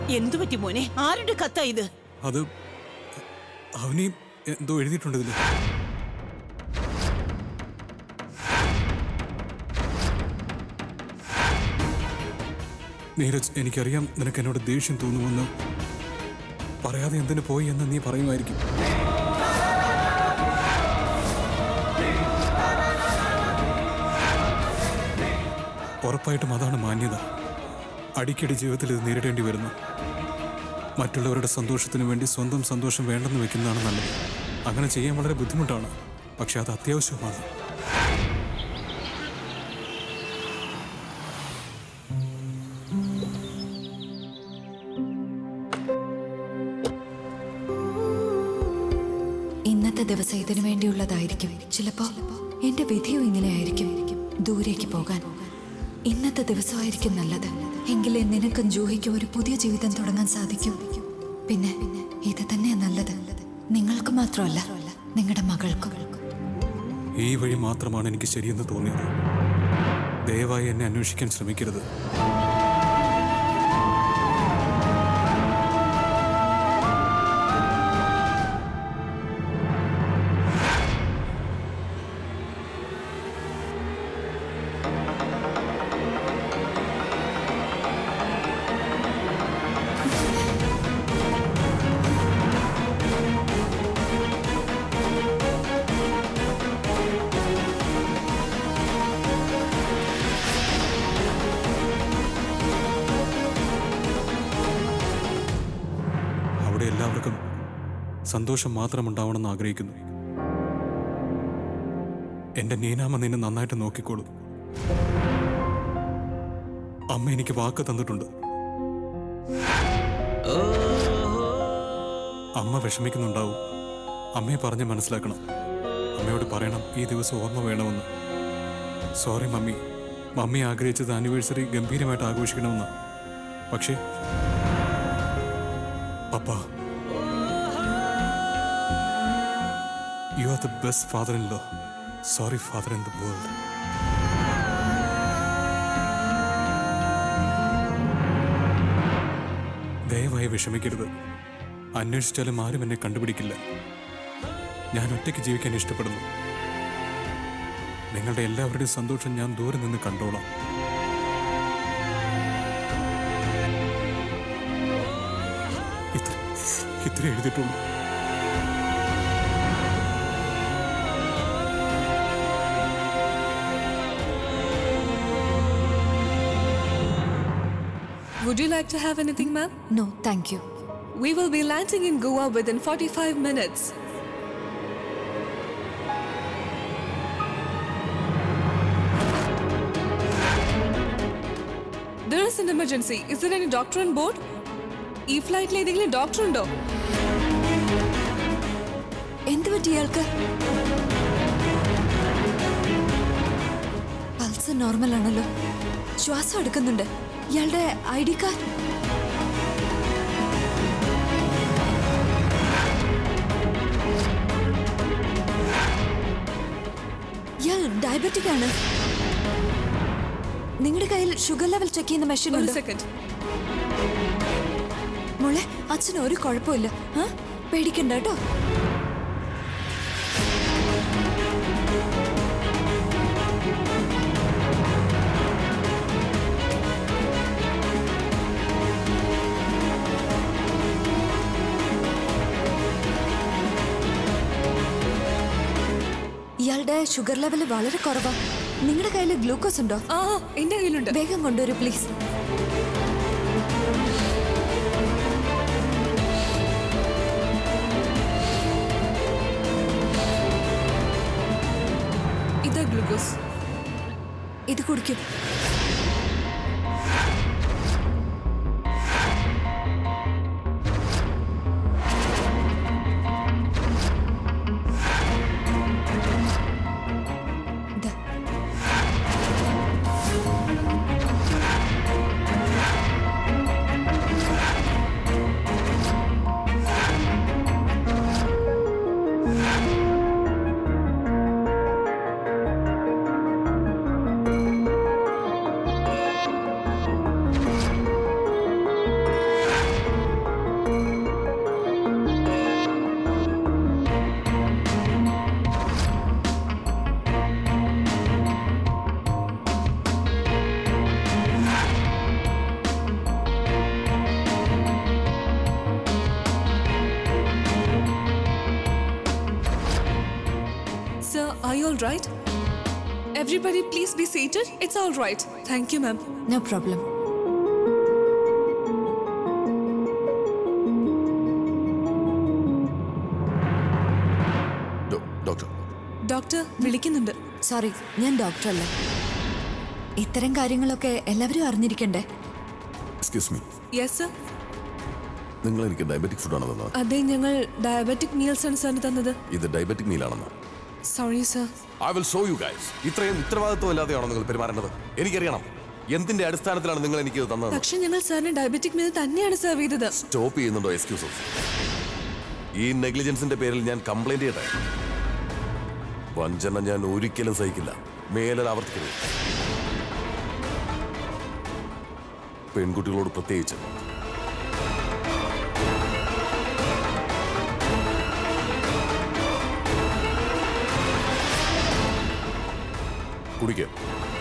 എന്തു പറ്റി മോനെ ആരുടെ കത്താ ഇത് അത് അവനെയും എന്തോ എഴുതിയിട്ടുണ്ട് ഇതില് നീരജ് എനിക്കറിയാം നിനക്ക് എന്നോട് ദേഷ്യം തോന്നുമെന്ന് പറയാതെ എന്തിനു പോയി എന്ന് നീ പറയുമായിരിക്കും ഉറപ്പായിട്ടും അതാണ് മാന്യത അടിക്കടി ജീവിതത്തിൽ ഇത് നേരിടേണ്ടി വരുന്നു മറ്റുള്ളവരുടെ സന്തോഷത്തിന് വേണ്ടി സ്വന്തം സന്തോഷം വേണ്ടെന്ന് വെക്കുന്നതാണ് നല്ലത് അങ്ങനെ ചെയ്യാൻ വളരെ ബുദ്ധിമുട്ടാണ് പക്ഷെ അത് അത്യാവശ്യമാണ് ഇന്നത്തെ ദിവസം ഇതിനു വേണ്ടിയുള്ളതായിരിക്കും ചിലപ്പോ എന്റെ വിധിയും ഇങ്ങനെയായിരിക്കും ദൂരേക്ക് പോകാൻ ഇന്നത്തെ ദിവസമായിരിക്കും നല്ലത് എങ്കിലേ നിനക്കും ജൂഹിക്കും ഒരു പുതിയ ജീവിതം തുടങ്ങാൻ സാധിക്കും പിന്നെ ഇത് തന്നെയാ നല്ലത് നിങ്ങൾക്ക് മാത്രമല്ല നിങ്ങളുടെ മകൾക്കും ഈ വഴി മാത്രമാണ് എനിക്ക് ശരിയെന്ന് തോന്നിയത് ദയവായി എന്നെ അന്വേഷിക്കാൻ ശ്രമിക്കരുത് അവിടെ എല്ലാവർക്കും സന്തോഷം മാത്രം ഉണ്ടാവണമെന്ന് ആഗ്രഹിക്കുന്നു എന്റെ നീനാമ നിന്നെ നന്നായിട്ട് നോക്കിക്കോളും അമ്മ എനിക്ക് വാക്ക് തന്നിട്ടുണ്ട് അമ്മ വിഷമിക്കുന്നുണ്ടാവും അമ്മയെ പറഞ്ഞ് മനസ്സിലാക്കണം അമ്മയോട് പറയണം ഈ ദിവസം ഓർമ്മ വേണമെന്ന് സോറി മമ്മി മമ്മി ആഗ്രഹിച്ചത് ആനിവേഴ്സറി ഗംഭീരമായിട്ട് ആഘോഷിക്കണമെന്ന് പക്ഷേ പപ്പ you are the best father in law sorry father in the world ദയവായി വിഷമിക്കരുത് അന്വേഷിച്ചാലും ആരും എന്നെ കണ്ടുപിടിക്കില്ല ഞാൻ ഒറ്റയ്ക്ക് ജീവിക്കാൻ ഇഷ്ടപ്പെടുന്നു നിങ്ങളുടെ എല്ലാവരുടെയും സന്തോഷം ഞാൻ ദൂരെ നിന്ന് കണ്ടോളാം ഇത്ര ഇത്ര എഴുതിയിട്ടുള്ളൂ Would you like to have anything, ma'am? No thank you We will be landing in Goa within 45 minutes. There is an emergency. Is there any doctor on board? ഈ ഫ്ലൈറ്റിൽ ഏതെങ്കിലും ഡോക്ടർ ഉണ്ടോ എന്ത് പറ്റി ഇയാൾക്ക് പൾസ് നോർമൽ ആണല്ലോ ശ്വാസം എടുക്കുന്നുണ്ട് ഇയാളുടെ ഐ ഡി കാർഡ് ഇയാൾ ഡയബറ്റിക് ആണ് നിങ്ങളുടെ കയ്യിൽ ഷുഗർ ലെവൽ ചെക്ക് ചെയ്യുന്ന മെഷീൻ ഒരു ഉണ്ട് സെക്കൻഡ് മോളെ അച്ഛന് ഒരു കുഴപ്പമില്ല ആ പേടിക്കണ്ട കേട്ടോ ഇയാളുടെ ഷുഗർ ലെവൽ വളരെ കുറവാ നിങ്ങളുടെ കയ്യിൽ ഗ്ലൂക്കോസ് ഉണ്ടോ ആ എന്റെ കയ്യിലുണ്ട് വേഗം കൊണ്ടുവരൂ പ്ലീസ് ഇതാ ഗ്ലൂക്കോസ് ഇത് കുടിക്കൂ ദാ. you all right? Everybody, please be seated. It's all right. Thank you, ma'am. No problem ഡോ- ഡോക്ടർ ഡോക്ടർ വിളിക്കുന്നുണ്ട് സോറി ഞാൻ ഡോക്ടറല്ല ഇത്തരം കാര്യങ്ങളൊക്കെ എല്ലാവരും അറിഞ്ഞിരിക്കണ്ടേ എക്സ്ക്യൂസ് മീ യെസ് സർ നിങ്ങൾ എനിക്ക് ഡയബറ്റിക് ഫുഡാണ് തന്നത് അതെ ഞങ്ങൾ ഡയബറ്റിക് മീൽസ് ആണ് സാറിന് തന്നത് ഇത് ഡയബറ്റിക് മീലാണെന്ന് sorry sir I will show you guys ഇത്രയും ഉത്തരവാദിത്വം ഇല്ലാതെയാണോ നിങ്ങൾ പെരുമാറേണ്ടത് എനിക്കറിയണം എന്തിന്റെ അടിസ്ഥാനത്തിലാണ് നിങ്ങൾ എനിക്ക് ഇത് തന്നത് പക്ഷെ ഞങ്ങൾ സാറിന് ഡയബറ്റിക് മീൽ തന്നെയാണ് സെർവ് ചെയ്തത് സ്റ്റോപ്പ് ചെയ്യുന്നുണ്ടോ എക്സ്ക്യൂസസ് ഈ നെഗ്ലിജൻസിന്റെ പേരിൽ ഞാൻ കംപ്ലൈന്റ് ചെയ്യട്ടെ വഞ്ചന ഞാൻ ഒരിക്കലും സഹിക്കില്ല മേലത് ആവർത്തിക്കരുത് പെൺകുട്ടികളോട് പ്രത്യേകിച്ച് കുടിക്കുക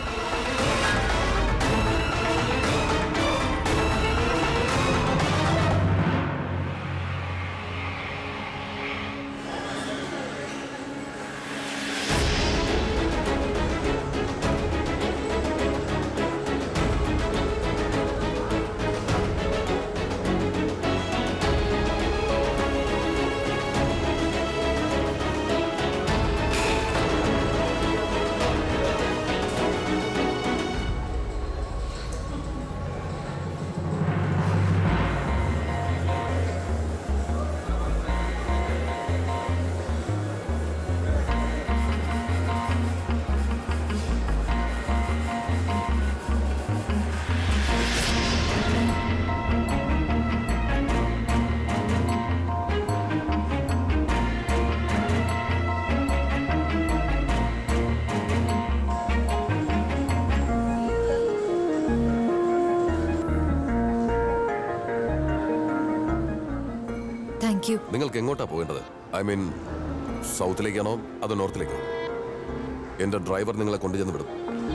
താങ്ക് യു നിങ്ങൾക്ക് എങ്ങോട്ടാ പോകേണ്ടത് ഐ മീൻ സൗത്തിലേക്കാണോ അതോ നോർത്തിലേക്കോ എന്റെ ഡ്രൈവർ നിങ്ങളെ കൊണ്ടുചെന്ന് വിടും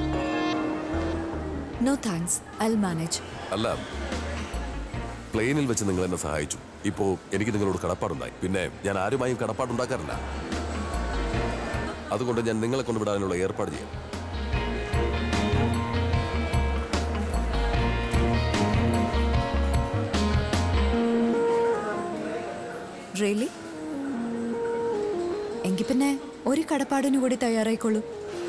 നോ താങ്ക്സ് ഐ മാനേജ് അല്ല പ്ലെയിനിൽ വെച്ച് നിങ്ങൾ എന്നെ സഹായിച്ചു ഇപ്പോ എനിക്ക് നിങ്ങളോട് കടപ്പാടുണ്ടായി പിന്നെ ഞാൻ ആരുമായും കടപ്പാടുണ്ടാക്കാറില്ല അതുകൊണ്ട് ഞാൻ നിങ്ങളെ കൊണ്ടുവിടാനുള്ള ഏർപ്പാട് ചെയ്യാം റിയലി എങ്കിൽ പിന്നെ ഒരു കടപ്പാടിനു കൂടി തയ്യാറായിക്കോളൂ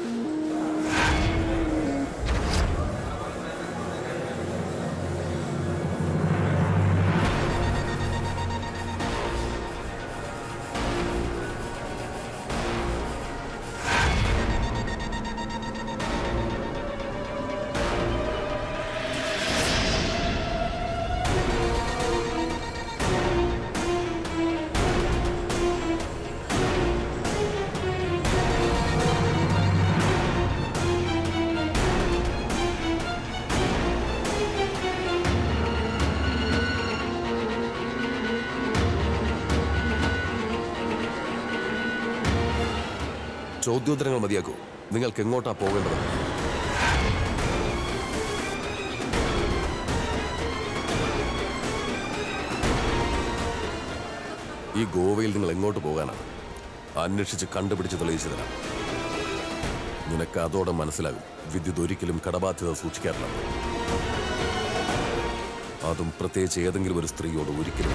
ചോദ്യോത്തരങ്ങൾ മതിയാക്കൂ നിങ്ങൾക്ക് എങ്ങോട്ടാ പോകേണ്ടത് ഈ ഗോവയിൽ നിങ്ങൾ എങ്ങോട്ട് പോകാനാണ് അന്വേഷിച്ച് കണ്ടുപിടിച്ച് തെളിയിച്ചു തരാം നിനക്ക് അതോടെ മനസ്സിലാകും വിദ്യുത് ഒരിക്കലും കടബാധ്യത സൂക്ഷിക്കാറില്ല അതും പ്രത്യേകിച്ച് ഏതെങ്കിലും ഒരു സ്ത്രീയോട് ഒരിക്കലും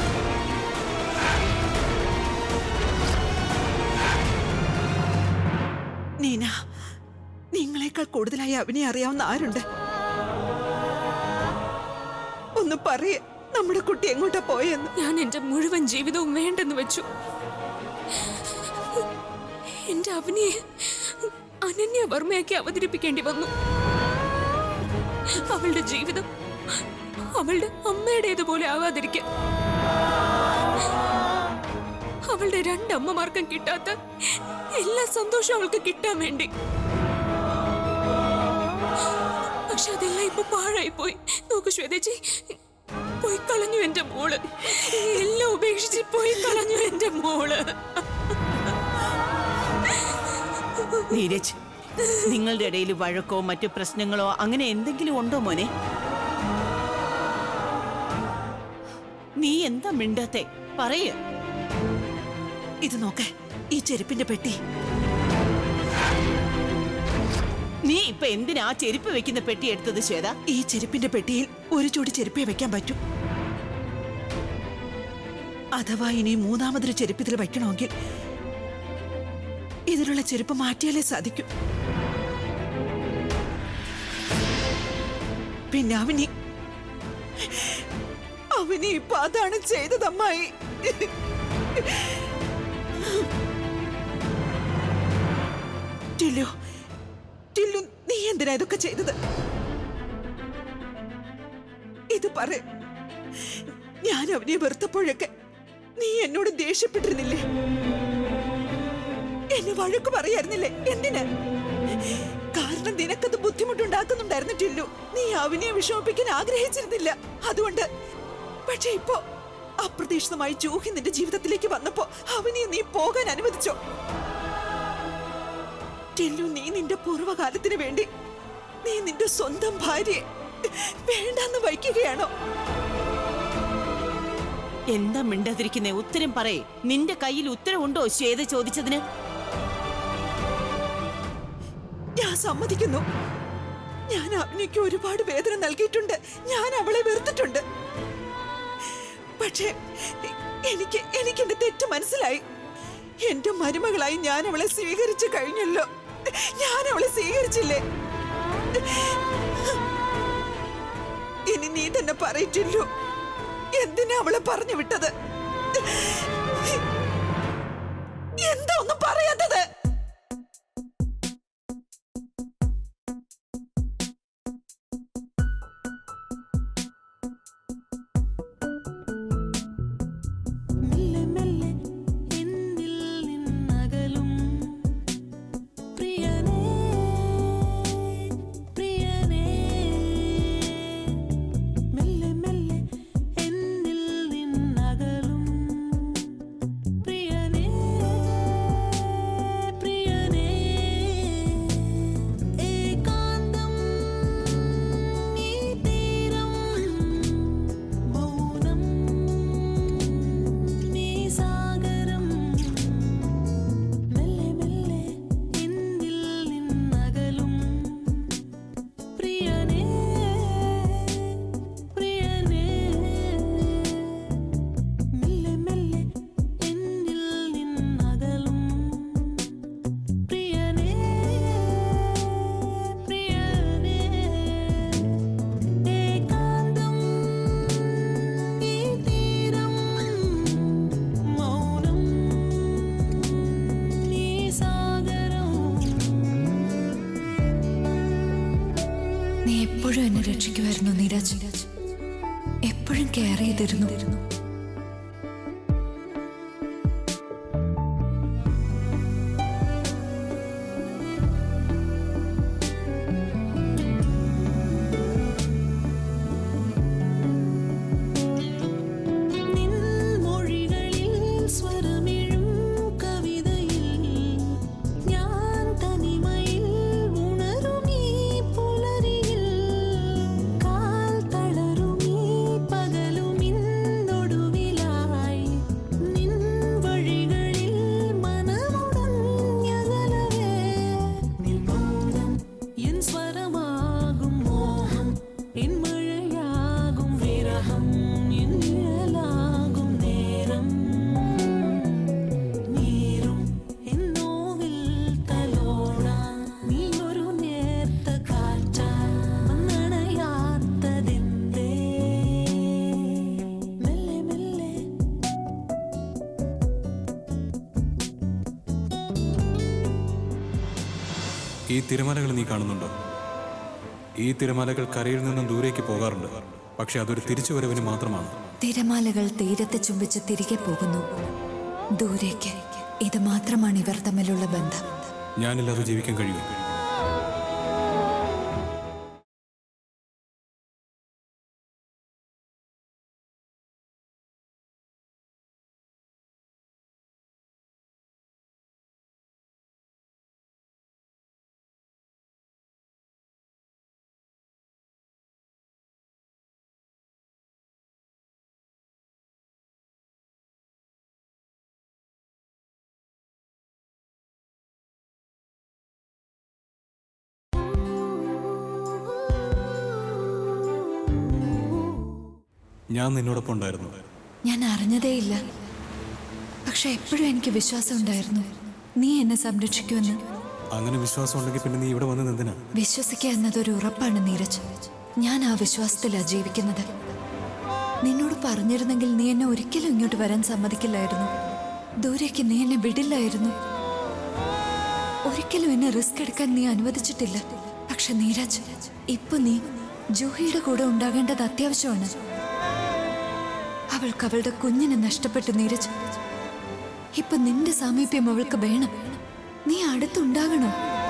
നീന നിങ്ങളെക്കാൾ കൂടുതലായി അവനെ അറിയാവുന്ന ആരുണ്ട് ഒന്ന് പറയ നമ്മുടെ കുട്ടി എങ്ങോട്ടാ പോയെന്ന് ഞാൻ എന്റെ മുഴുവൻ ജീവിതവും വേണ്ടെന്ന് വെച്ചു എന്റെ അവനിയെ അനന്യ വർമ്മയാക്കി അവതരിപ്പിക്കേണ്ടി വന്നു അവളുടെ ജീവിതം അവളുടെ അമ്മയുടേതുപോലെ ആവാതിരിക്കാൻ അവളുടെ രണ്ടമ്മമാർക്കും കിട്ടാത്ത എല്ലാ സന്തോഷവും അവൾക്ക് കിട്ടാൻ വേണ്ടി പക്ഷെ അതെല്ലാം ഇപ്പൊ പാഴായി പോയി നോക്കൂ ശ്വേതേച്ചി പോയി കളഞ്ഞു എന്റെ മോള് എല്ലാം ഉപേക്ഷിച്ച് പോയി കളഞ്ഞു എന്റെ മോള് നീരജ് നിങ്ങളുടെ ഇടയിൽ വഴക്കോ മറ്റു പ്രശ്നങ്ങളോ അങ്ങനെ എന്തെങ്കിലും ഉണ്ടോ മോനെ നീ എന്താ മിണ്ടാത്തെ പറയ ഇത് നോക്ക ഈ ചെരുപ്പിന്റെ പെട്ടി നീ ഇപ്പൊ എന്തിനാ ആ ചെരുപ്പ് വെക്കുന്ന പെട്ടി എടുത്തത് ശ്വേത ഈ ചെരുപ്പിന്റെ പെട്ടിയിൽ ഒരു ജോഡി ചെരുപ്പേ വെക്കാൻ പറ്റൂ അഥവാ ഇനി മൂന്നാമതൊരു ചെരുപ്പ് ഇതിൽ വയ്ക്കണമെങ്കിൽ ഇതിലുള്ള ചെരുപ്പ് മാറ്റിയാലേ സാധിക്കൂ പിന്നെ അവനി അവനി ഇപ്പൊ അതാണ് ചെയ്തത് അമ്മായി ടില്ലു ടില്ലു നീ എന്തിനാ ഇതൊക്കെ ചെയ്തത് ഇത് പറ ഞാൻ അവനെ വെറുത്തപ്പോഴൊക്കെ നീ എന്നോട് ദേഷ്യപ്പെട്ടിരുന്നില്ലേ എന്നെ വഴക്ക് പറയായിരുന്നില്ലേ എന്തിന് കാരണം നിനക്കത് ബുദ്ധിമുട്ടുണ്ടാക്കുന്നുണ്ടായിരുന്നു ടില്ലു നീ അവനെ വിഷമിപ്പിക്കാൻ ആഗ്രഹിച്ചിരുന്നില്ല അതുകൊണ്ട് പക്ഷെ ഇപ്പോ അപ്രതീക്ഷിതമായി ജൂഹി നിന്റെ ജീവിതത്തിലേക്ക് വന്നപ്പോ അവനെ നീ പോകാൻ അനുവദിച്ചോ ടില്ലു നീ നിന്റെ പൂർവ്വകാലത്തിന് വേണ്ടി നീ നിന്റെ സ്വന്തം ഭാര്യയെ വേണ്ടെന്ന് വയ്ക്കുകയാണോ എന്താ മിണ്ടാതിരിക്കുന്നേ ഉത്തരം പറയേ നിന്റെ കയ്യിൽ ഉത്തരവുണ്ടോ ശ്വേത ചോദിച്ചതിന് ഞാൻ സമ്മതിക്കുന്നു ഞാൻ അവനിക്ക് ഒരുപാട് വേദന നൽകിയിട്ടുണ്ട് ഞാൻ അവളെ വെറുത്തിട്ടുണ്ട് പക്ഷേ എ- എനിക്ക് എനിക്ക് എന്റെ തെറ്റ് മനസ്സിലായി എന്റെ മരുമകളായി ഞാൻ അവളെ സ്വീകരിച്ചു കഴിഞ്ഞല്ലോ ഞാൻ അവളെ സ്വീകരിച്ചില്ലേ ഇനി നീ തന്നെ പറയിട്ടില്ലോ എന്തിനാ അവളെ പറഞ്ഞു വിട്ടത് എന്താ ഒന്നും പറയാത്തത് മെല്ലെ മെല്ലെ എന്നിൽ നിന്നകലും പ്രിയനേ പ്രിയനേ മെല്ലെ മെല്ലെ എന്നിൽ നിന്നകലും പ്രിയനേ പ്രിയനേ ഏകാന്തം ഈ തീരം മൗനം നീ സാഗരം മെല്ലെ മെല്ലെ എന്നിൽ നിന്നകലും പ്രിയനേ പ്രിയനേ മെല്ലെ മെല്ലെ എന്നിൽ നിന്നകലും പ്രിയനേ പ്രിയനേ ഏകാന്തം ഈ തീരം മൗനം നീ സാഗരം നീ എപ്പോഴും എന്നെ രക്ഷിക്കുമായിരുന്നു നീരജ് എപ്പോഴും കെയർ ചെയ്തിരുന്നു നിൻ മൊഴികളിൽ സ്വരമിഴും കവിതയിൽ ഞാൻ തനിമയിൽ ഉണരുമീ പുലരിയിൽ കാൽ തളരുമീ പകലുമിന്നൊടുവിലായി നിൻ വഴികളിൽ മനമുടഞ്ഞകലവേ നിൻ മൗനം എൻ സ്വരമാകും മോഹം എൻ മഴയാകും വിരഹം എൻ നിഴലാകും നേരം നീരും എൻ നോവിൽ തലോടാൻ നീ ഒരു നേർത്ത കാറ്റാ വന്നണയാത്തതെന്തേ മെല്ലെ മെല്ലെ ഈ തിരമാലകൾ നീ കാണുന്നുണ്ടോ ഈ തിരമാലകൾ കരയിൽ നിന്നും ദൂരേക്ക് പോകാറുണ്ട് പക്ഷെ അതൊരു തിരിച്ചുവരവിന് മാത്രമാണ് തിരമാലകൾ തീരത്തെ ചുംബിച്ച് തിരികെ പോകുന്നു ദൂരേക്ക് ഇത് മാത്രമാണ് ഇവർ തമ്മിലുള്ള ബന്ധം ഞാനില്ലാതെ ജീവിക്കാൻ കഴിയും ഞാൻ നിന്നോടൊപ്പം ഉണ്ടായിരുന്നു ഞാൻ അറിഞ്ഞതേയില്ല പക്ഷെ എപ്പോഴും എനിക്ക് വിശ്വാസം ഉണ്ടായിരുന്നു നീ എന്നെ സംരക്ഷിക്കുമെന്ന് അങ്ങനെ വിശ്വാസം ഉണ്ടെങ്കിൽ പിന്നെ നീ ഇവിടെ വന്നത് എന്തിനാ വിശ്വസിക്കുക എന്നതൊരു ഉറപ്പാണ് നീരജ് ഞാൻ ആ വിശ്വാസത്തിലാണ് ജീവിക്കുന്നത് നിന്നോട് പറഞ്ഞിരുന്നെങ്കിൽ നീ എന്നെ ഒരിക്കലും ഇങ്ങോട്ട് വരാൻ സമ്മതിക്കില്ലായിരുന്നു ദൂരേക്ക് നീ എന്നെ വിടില്ലായിരുന്നു ഒരിക്കലും എന്നെ റിസ്ക് എടുക്കാൻ നീ അനുവദിച്ചിട്ടില്ല പക്ഷെ നീരജ് ഇപ്പൊ നീ ജൂഹിയുടെ കൂടെ ഉണ്ടാകേണ്ടത് അത്യാവശ്യമാണ് അവൾക്ക് അവളുടെ കുഞ്ഞിനെ നഷ്ടപ്പെട്ടു നീരജ് ഇപ്പൊ നിന്റെ സാമീപ്യം അവൾക്ക് വേണം നീ അടുത്തുണ്ടാകണം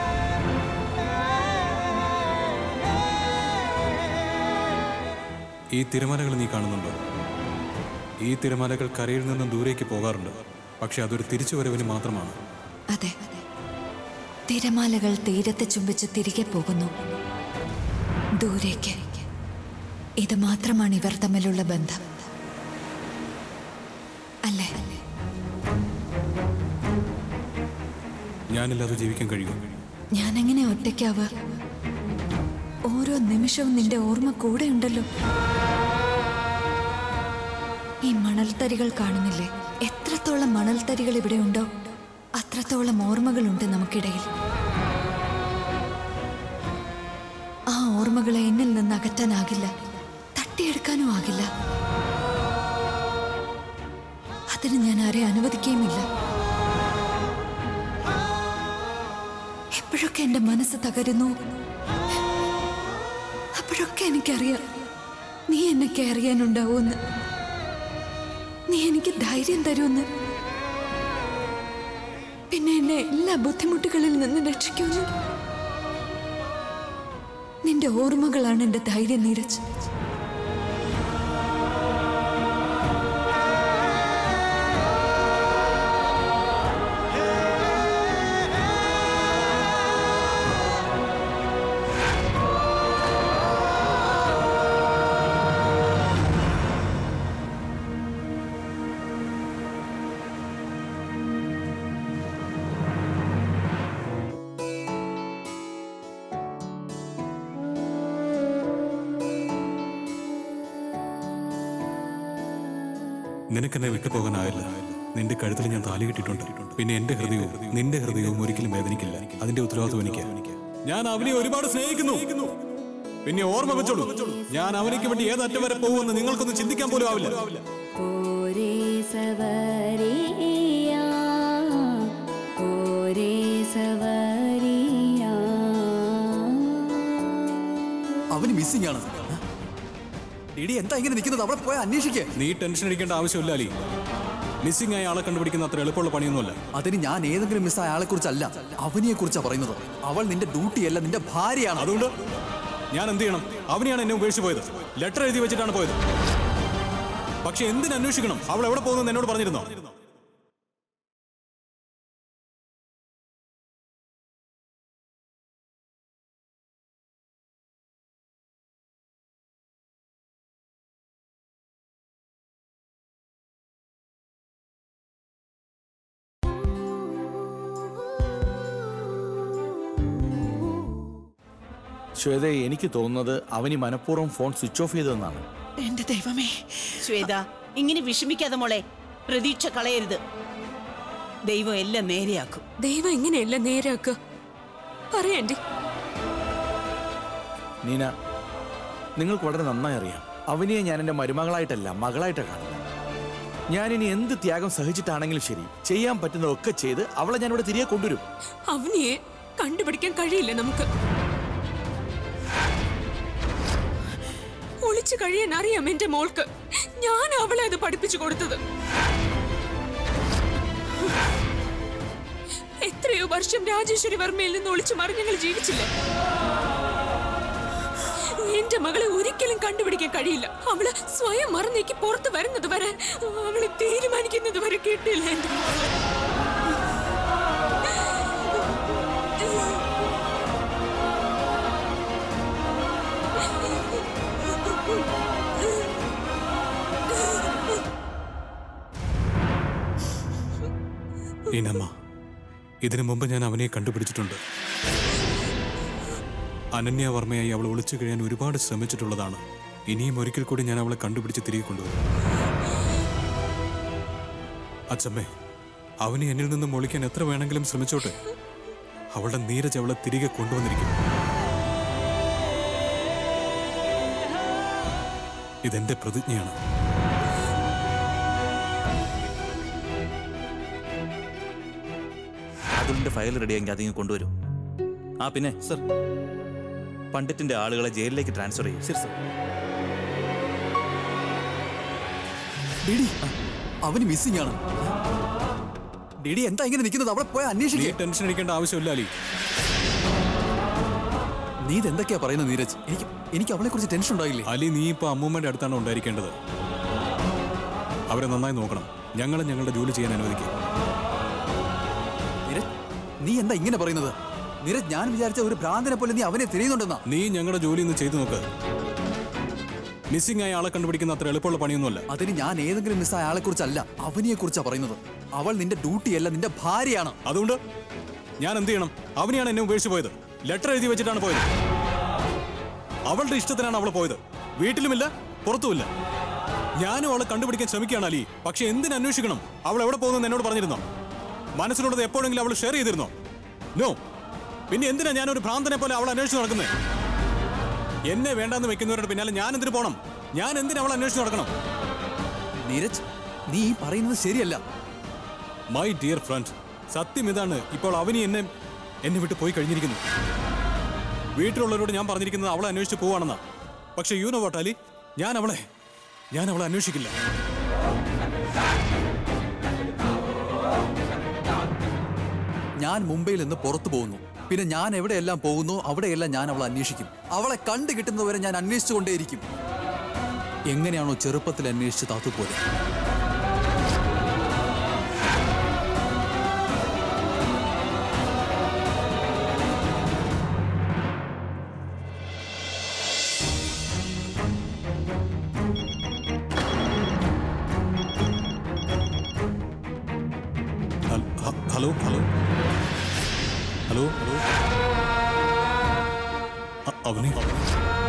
ഈ തിരമാലകൾ നീ കാണുന്നുണ്ടോ ഈ തിരമാലകൾ കരയിൽ നിന്നും ദൂരേക്ക് പോകാറുണ്ട് പക്ഷെ അതൊരു തിരിച്ചുവരവിന് മാത്രമാണ് അതെ തിരമാലകൾ തീരത്തെ ചുംബിച്ച് തിരികെ പോകുന്നു ദൂരേക്ക് ഇത് മാത്രമാണ് ഇവർ തമ്മിലുള്ള ബന്ധം അല്ലേ ഞാനില്ലാതെ ജീവിക്കാൻ കഴിയും ഞാനെങ്ങനെ ഒറ്റയ്ക്കാവുക ഓരോ നിമിഷവും നിന്റെ ഓർമ്മ കൂടെ ഉണ്ടല്ലോ ഈ മണൽത്തരികൾ കാണുന്നില്ലേ എത്രത്തോളം മണൽത്തരികൾ ഇവിടെ ഉണ്ടോ അത്രത്തോളം ഓർമ്മകളുണ്ട് നമുക്കിടയിൽ ആ ഓർമ്മകളെ എന്നിൽ നിന്ന് അകറ്റാനാകില്ല തട്ടിയെടുക്കാനും ആകില്ല അതിന് ഞാൻ ആരെ അനുവദിക്കുകയുമില്ല എപ്പോഴൊക്കെ എന്റെ മനസ്സ് തകരുന്നു അപ്പോഴൊക്കെ എനിക്കറിയാം നീ എന്നെ കെയർ ചെയ്യാനുണ്ടാവുമെന്ന് നീ എനിക്ക് ധൈര്യം തരുമെന്ന് പിന്നെ എന്നെ എല്ലാ ബുദ്ധിമുട്ടുകളിൽ നിന്ന് രക്ഷിക്കുമെന്ന് നിന്റെ ഓർമ്മകളാണ് എന്റെ ധൈര്യം നീരജ് നിനക്കെന്നെ വിട്ടുപോകാനാവില്ല നിന്റെ കഴുത്തിൽ ഞാൻ താലി കെട്ടിയിട്ടുണ്ട് പിന്നെ എന്റെ ഹൃദയവും നിന്റെ ഹൃദയവും ഒരിക്കലും വേദനിക്കില്ല അതിന്റെ ഉത്തരവാദിത്വം എനിക്ക് ഞാൻ അവനെ ഒരുപാട് സ്നേഹിക്കുന്നു പിന്നെ ഓർമ്മ വെച്ചോളൂ ഞാൻ അവനിക്ക് വേണ്ടി ഏതറ്റം വരെ പോകുമെന്ന് നിങ്ങൾക്കൊന്നും ചിന്തിക്കാൻ പോലും ആവില്ല ഓരേ സവരിയാ ഓരേ സവരിയാ അവന് മിസ്സിംഗ് ആണ് ഡിഡി എന്താ ഇങ്ങനെ നിൽക്കുന്നത് അവിടെ പോയി അന്വേഷിക്കേ നീ ടെൻഷൻ അടിക്കേണ്ട ആവശ്യമില്ല അലി മിസ്സിംഗ് ആയ ആളെ കണ്ടുപിടിക്കുന്ന അത്ര എളുപ്പമുള്ള പണിയൊന്നുമല്ല അതിന് ഞാൻ ഏതെങ്കിലും മിസ്സായ ആളെ കുറിച്ചല്ല അവനിയെ കുറിച്ചാ പറയുന്നത് അവൾ നിന്റെ ഡ്യൂട്ടിയല്ല നിന്റെ ഭാര്യയാണ് അതുകൊണ്ട് ഞാൻ എന്ത് ചെയ്യണം അവനെയാണ് എന്നെ ഉപേക്ഷിച്ച് പോയത് ലെറ്റർ എഴുതി വെച്ചിട്ടാണ് പോയത് പക്ഷെ എന്തിനു അന്വേഷിക്കണം അവൾ എവിടെ പോകുന്നു എന്നോട് പറഞ്ഞിരുന്നോ ശ്വേത എനിക്ക് തോന്നുന്നത് അവന് മനഃപൂർവ്വം ഫോൺ സ്വിച്ച് ഓഫ് ചെയ്തതെന്നാണ് എന്റെ ദൈവമേ ശ്വേത ഇങ്ങനെ വിഷമിക്കാതെ മോളെ പ്രതീക്ഷ കളയരുത് ദൈവം എല്ലാം നേരെയാക്കും ദൈവം എങ്ങനെയല്ല നേരാക്കുക പറയണ്ടി നീന നിങ്ങൾക്ക് വളരെ നന്നായി അറിയാം അവനിയെ ഞാൻ എൻ്റെ മരുമകളായിട്ടല്ല മകളായിട്ടാണ് കാണുന്നത് ഞാനിനി എന്ത് ത്യാഗം സഹിച്ചിട്ടാണെങ്കിലും ശരി ചെയ്യാൻ പറ്റുന്നതൊക്കെ ചെയ്ത് അവളെ ഞാനിവിടെ തിരികെ കൊണ്ടുവരും അവനിയെ കണ്ടുപിടിക്കാൻ കഴിയില്ല നമുക്ക് ഒളിച്ചു കഴിയാൻ അറിയാം എന്റെ മോൾക്ക് ഞാൻ അവളെ അത് പഠിപ്പിച്ചു കൊടുത്തത് എത്രയോ വർഷം രാജേശ്വരി വർമ്മയിൽ നിന്ന് ഒളിച്ചു മറി ഞങ്ങൾ ജീവിച്ചില്ലേ എന്റെ മകളെ ഒരിക്കലും കണ്ടുപിടിക്കാൻ കഴിയില്ല അവള് സ്വയം മറന്നേക്ക് പുറത്ത് വരുന്നത് വരെ അവള് തീരുമാനിക്കുന്നത് വരെ കിട്ടില്ല എന്റെ മോളെ ഇനമ്മ ഇതിനു മുമ്പ് ഞാൻ അവനെ കണ്ടുപിടിച്ചിട്ടുണ്ട് അനന്യ വർമ്മയായി അവൾ ഒളിച്ചു കഴിയാൻ ഒരുപാട് ശ്രമിച്ചിട്ടുള്ളതാണ് ഇനിയും ഒരിക്കൽ കൂടി ഞാൻ അവളെ കണ്ടുപിടിച്ച് തിരികെ കൊണ്ടുവരും അച്ഛമ്മേ അവനെ എന്നിൽ നിന്ന് മൊളിക്കാൻ എത്ര വേണമെങ്കിലും ശ്രമിച്ചോട്ടെ അവളുടെ നീരജ് അവളെ തിരികെ കൊണ്ടുവന്നിരിക്കും ഇതെന്റെ പ്രതിജ്ഞയാണ് അതുലിന്റെ ഫയൽ റെഡിയാക്കി അതിങ്ങ് കൊണ്ടുവരും ആ പിന്നെ സർ പണ്ഡിറ്റിന്റെ ആളുകളെ ജയിലിലേക്ക് ട്രാൻസ്ഫർ ചെയ്യും ശരി സർ ഡിഡി അവന് മിസ്സിംഗ് ആണ് ഡിഡി എന്താ ഇങ്ങനെ നിൽക്കുന്നത് അവളെ പോയി നീ അന്വേഷിക്കുക ടെൻഷൻ അടിക്കേണ്ട ആവശ്യമില്ല അലി നീ ഇതെന്തൊക്കെയാ പറയുന്നത് നീരജ് എനിക്ക് എനിക്ക് അവളെ കുറിച്ച് ടെൻഷൻ ഉണ്ടായില്ലേ അലി നീ ഇപ്പൊ അമ്മൂമ്മയുടെ അടുത്താണ് ഉണ്ടായിരിക്കേണ്ടത് അവരെ നന്നായി നോക്കണം ഞങ്ങളെ ഞങ്ങളുടെ ജോലി ചെയ്യാൻ അനുവദിക്കും നീരജ് നീ എന്താ ഇങ്ങനെ പറയുന്നത് നീരജ് ഞാൻ വിചാരിച്ച ഒരു ഭ്രാന്തനെ പോലെ നീ അവനെ തിരിയുന്നുണ്ടെന്നാ നീ ഞങ്ങളുടെ ജോലി ഒന്ന് ചെയ്തു നോക്ക് മിസ്സിംഗ് ആയ ആളെ കണ്ടുപിടിക്കുന്ന അത്ര എളുപ്പമുള്ള പണിയൊന്നുമല്ല അതിന് ഞാൻ ഏതെങ്കിലും മിസ്സായ ആളെ കുറിച്ചല്ല അവനിയെ കുറിച്ചാ പറയുന്നത് അവൾ നിന്റെ ഡ്യൂട്ടിയല്ല നിന്റെ ഭാര്യയാണ് അതുകൊണ്ട് ഞാൻ എന്ത് ചെയ്യണം അവനെയാണ് എന്നെ ഉപേക്ഷിച്ച് പോയത് ലെറ്റർ എഴുതി വെച്ചിട്ടാണ് പോയത് അവളുടെ ഇഷ്ടത്തിനാണ് അവൾ പോയത് വീട്ടിലുമില്ല പുറത്തുമില്ല ഞാനും അവളെ കണ്ടുപിടിക്കാൻ ശ്രമിക്കുകയാണ് അലി പക്ഷെ എന്തിനു അന്വേഷിക്കണം അവൾ എവിടെ പോകുന്നു എന്നോട് പറഞ്ഞിരുന്നോ മനസ്സിലുള്ളത് എപ്പോഴെങ്കിലും അവൾ ഷെയർ ചെയ്തിരുന്നോ നോ പിന്നെ എന്തിനാ ഞാനൊരു ഭ്രാന്തനെ പോലെ അവൾ അന്വേഷിച്ച് നടക്കുന്നത് എന്നെ വേണ്ടാന്ന് വെക്കുന്നവരുടെ പിന്നാലെ ഞാൻ എന്തിനു പോണം ഞാൻ എന്തിനു അവൾ അന്വേഷിച്ച് നടക്കണം നീരജ് നീ ഈ പറയുന്നത് ശരിയല്ല മൈ ഡിയർ ഫ്രണ്ട് സത്യം ഇതാണ് ഇപ്പോൾ അവനി എന്നെ എന്നെ വിട്ട് പോയി കഴിഞ്ഞിരിക്കുന്നു വീട്ടിലുള്ളവരോട് ഞാൻ പറഞ്ഞിരിക്കുന്നത് അവളെ അന്വേഷിച്ച് പോവാണെന്നാ പക്ഷെ യു നോ വാട്ട് അലി ഞാൻ അവളെ ഞാൻ അവളെ അന്വേഷിക്കില്ല ഞാൻ മുംബൈയിൽ നിന്ന് പുറത്തു പോകുന്നു പിന്നെ ഞാൻ എവിടെയെല്ലാം പോകുന്നു അവിടെയെല്ലാം ഞാൻ അവളെ അന്വേഷിക്കും അവളെ കണ്ടു കിട്ടുന്നതുവരെ ഞാൻ അന്വേഷിച്ചുകൊണ്ടേയിരിക്കും എങ്ങനെയാണോ ചെറുപ്പത്തിൽ അന്വേഷിച്ച് താത്തുപോലെ ഹൽ- ഹ- ഹലോ ഹലോ ഹലോ ഹലോ അ- അവനെ